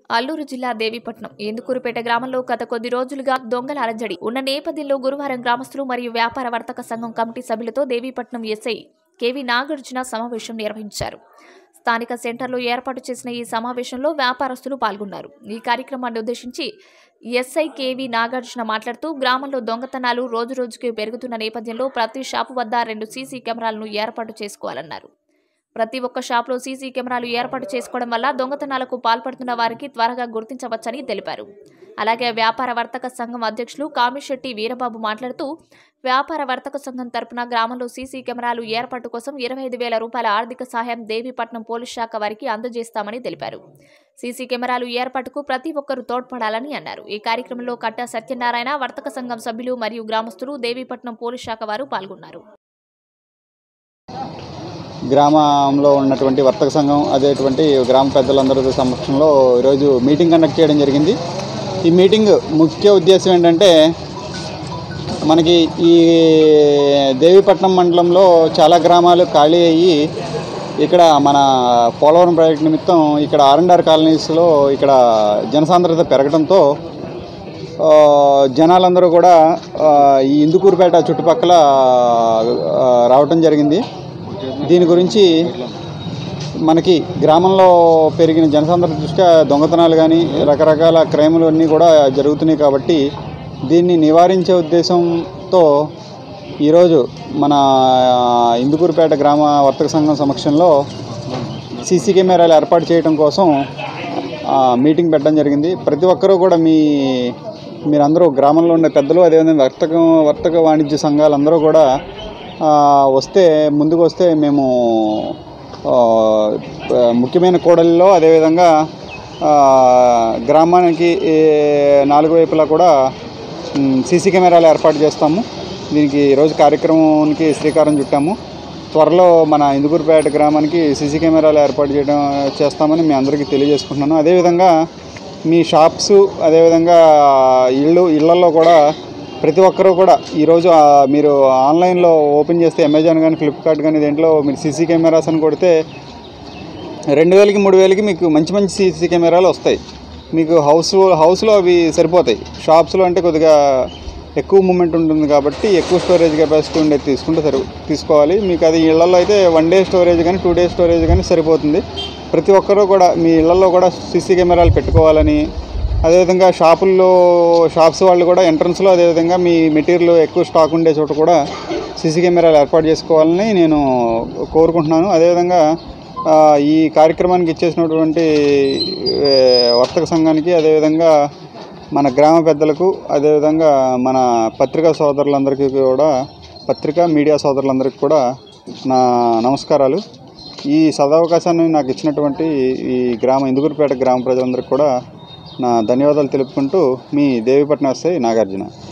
అల్లూరు జిల్లా దేవీపట్నం ఎందుకూరుపేట గ్రామంలో గత కొద్ది రోజులుగా దొంగల అలజడి ఉన్న నేపథ్యంలో గురువారం గ్రామస్తులు మరియు వ్యాపార వర్తక సంఘం కమిటీ సభ్యులతో దేవీపట్నం ఎస్ఐ కేవి నాగార్జున సమావేశం నిర్వహించారు స్థానిక సెంటర్లో ఏర్పాటు చేసిన ఈ సమావేశంలో వ్యాపారస్తులు పాల్గొన్నారు ఈ కార్యక్రమాన్ని ఉద్దేశించి ఎస్ఐ కేవి నాగార్జున మాట్లాడుతూ గ్రామంలో దొంగతనాలు రోజురోజుకి పెరుగుతున్న నేపథ్యంలో ప్రతి షాపు వద్ద రెండు సీసీ కెమెరాలను ఏర్పాటు చేసుకోవాలన్నారు ప్రతి ఒక్క షాప్లో సీసీ కెమెరాలు ఏర్పాటు చేసుకోవడం వల్ల దొంగతనాలకు పాల్పడుతున్న వారికి త్వరగా గుర్తించవచ్చని తెలిపారు అలాగే వ్యాపార వర్తక సంఘం అధ్యక్షులు కామిశెట్టి వీరబాబు మాట్లాడుతూ వ్యాపార వర్తక సంఘం తరపున గ్రామంలో సీసీ కెమెరాలు ఏర్పాటు కోసం ఇరవై ఐదు వేల రూపాయల ఆర్థిక సహాయం దేవీపట్నం పోలీస్ శాఖ వారికి అందజేస్తామని తెలిపారు సీసీ కెమెరాలు ఏర్పాటుకు ప్రతి ఒక్కరూ తోడ్పడాలని అన్నారు ఈ కార్యక్రమంలో కట్టా సత్యనారాయణ వర్తక సంఘం సభ్యులు మరియు గ్రామస్తులు దేవీపట్నం పోలీస్ శాఖ వారు పాల్గొన్నారు గ్రామంలో ఉన్నటువంటి వర్తక సంఘం అదేటువంటి గ్రామ పెద్దలందరి సమక్షంలో ఈరోజు మీటింగ్ కండక్ట్ చేయడం జరిగింది ఈ మీటింగ్ ముఖ్య ఉద్దేశం ఏంటంటే మనకి ఈ దేవీపట్నం మండలంలో చాలా గ్రామాలు ఖాళీ అయ్యి ఇక్కడ మన పోలవరం ప్రాజెక్ట్ నిమిత్తం ఇక్కడ ఆర్ అండ్ ఆర్ కాలనీస్లో ఇక్కడ జనసాంద్రత పెరగడంతో ఆ, జనాలందరూ కూడా ఆ, ఈ ఇందుకూరుపేట చుట్టుపక్కల ఆ, రావటం జరిగింది దీని గురించి మనకి గ్రామంలో పెరిగిన జనసాంద్రత దృష్ట్యా దొంగతనాలు కానీ రకరకాల క్రైములు అన్నీ కూడా జరుగుతున్నాయి కాబట్టి దీన్ని నివారించే ఉద్దేశంతో ఈరోజు మన ఇందుకూరుపేట గ్రామ వర్తక సంఘం సమక్షంలో సీసీ కెమెరాలు ఏర్పాటు చేయడం కోసం ఆ, మీటింగ్ పెట్టడం జరిగింది ప్రతి ఒక్కరూ కూడా మీ మీరందరూ గ్రామంలో ఉండే పెద్దలు అదేవిధంగా వర్తక వర్తక వాణిజ్య సంఘాలు అందరూ కూడా ఆ, వస్తే ముందుకు వస్తే మేము ఆ, ముఖ్యమైన కూడలిలో అదేవిధంగా ఆ, గ్రామానికి ఏ, నాలుగు వైపులా కూడా సీసీ కెమెరాలు ఏర్పాటు చేస్తాము దీనికి ఈరోజు కార్యక్రమానికి శ్రీకారం చుట్టాము త్వరలో మన ఇందుకూరుపేట గ్రామానికి సీసీ కెమెరాలు ఏర్పాటు చేయడం చేస్తామని మీ అందరికీ తెలియజేసుకుంటున్నాను అదేవిధంగా మీ షాప్స్ అదేవిధంగా ఇళ్ళు ఇళ్లలో కూడా ప్రతి ఒక్కరూ కూడా ఈరోజు ఆ, మీరు ఆన్లైన్లో ఓపెన్ చేస్తే అమెజాన్ కానీ ఫ్లిప్కార్ట్ కానీ దేంట్లో మీరు సీసీ కెమెరాస్ అని కొడితే రెండు వేలకి మూడు వేలకి మీకు మంచి మంచి సీసీ కెమెరాలు వస్తాయి మీకు హౌస్ హౌస్లో అవి సరిపోతాయి షాప్స్లో అంటే కొద్దిగా ఎక్కువ మూమెంట్ ఉంటుంది కాబట్టి ఎక్కువ స్టోరేజ్ కెపాసిటీ ఉండేది తీసుకుంటే సరి తీసుకోవాలి మీకు అది ఇళ్లలో అయితే వన్ డే స్టోరేజ్ కానీ టూ డే స్టోరేజ్ కానీ సరిపోతుంది ప్రతి ఒక్కరూ కూడా మీ ఇళ్లలో కూడా సీసీ కెమెరాలు పెట్టుకోవాలని అదేవిధంగా షాపుల్లో షాప్స్ వాళ్ళు కూడా ఎంట్రన్స్లో అదేవిధంగా మీ మెటీరియల్ ఎక్కువ స్టాక్ ఉండే చోట కూడా సీసీ కెమెరాలు ఏర్పాటు చేసుకోవాలని నేను కోరుకుంటున్నాను అదేవిధంగా ఆ, ఈ కార్యక్రమానికి ఇచ్చేసినటువంటి ఏ, వర్తక సంఘానికి అదేవిధంగా మన గ్రామ పెద్దలకు అదేవిధంగా మన పత్రికా సోదరులందరికీ కూడా పత్రికా మీడియా సోదరులందరికీ కూడా నా నమస్కారాలు ఈ సదవకాశాన్ని నాకు ఇచ్చినటువంటి ఈ గ్రామ ఇందుకూరుపేట గ్రామ ప్రజలందరికీ కూడా నా ధన్యవాదాలు తెలుపుకుంటూ మీ దేవిపట్నం వస్తాయి నాగార్జున